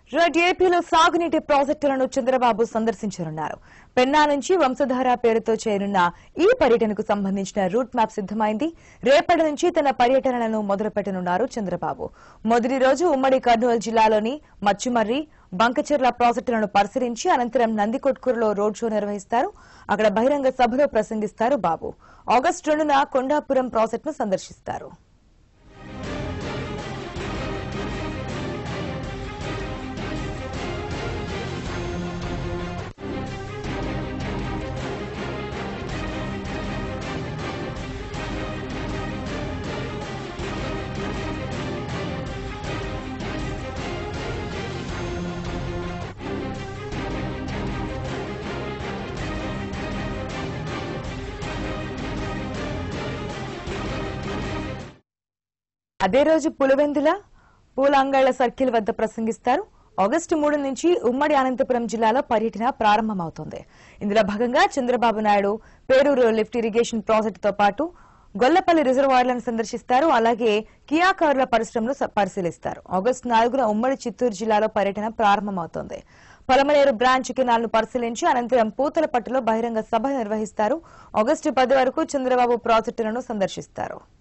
right ఏపీలో సాగునీటి ప్రాజెక్టులను చంద్రబాబు సందర్శించనున్నారు పెన్నా నుంచి వంశధార పేరుతో చేరున్న ఈ పర్యటనకు సంబంధించిన రూట్ మ్యాప్ సిద్దమైంది రేపటి నుంచి తన పర్యటనలను మొదలుపెట్టనున్నారు చంద్రబాబు మొదటి రోజు ఉమ్మడి కర్నూలు జిల్లాలోని మచ్చుమర్రి బంకచెర్ల ప్రాజెక్టులను పరిశీలించి అనంతరం నందికొట్కూరులో రోడ్ షో నిర్వహిస్తారు అక్కడ బహిరంగ సభలో ప్రసంగిస్తారు బాబు ఆగస్టు రెండున కొండాపురం ప్రాజెక్టును సందర్శిస్తారు అదే రోజు పులివెందుల పూలాంగళ్ల సర్కిల్ వద్ద ప్రసంగిస్తారు ఆగస్టు మూడు నుంచి ఉమ్మడి అనంతపురం జిల్లాలో పర్యటన ప్రారంభమవుతోంది ఇందులో భాగంగా చంద్రబాబు నాయుడు పేరూరు లిఫ్ట్ ఇరిగేషన్ ప్రాజెక్టుతో పాటు గొల్లపల్లి రిజర్వాయర్లను సందర్శిస్తారు అలాగే కియా కార్ల పరిశ్రమను స- పరిశీలిస్తారు ఆగస్టు నాలుగున ఉమ్మడి చిత్తూరు జిల్లాలో పర్యటన ప్రారంభమవుతోంది పలమనేరు బ్రాంచ్ కెనాల్ను పరిశీలించి అనంతరం పూతలపట్టులో బహిరంగ సభ నిర్వహిస్తారు ఆగస్టు పది వరకు చంద్రబాబు ప్రాజెక్టులను సందర్శిస్తారు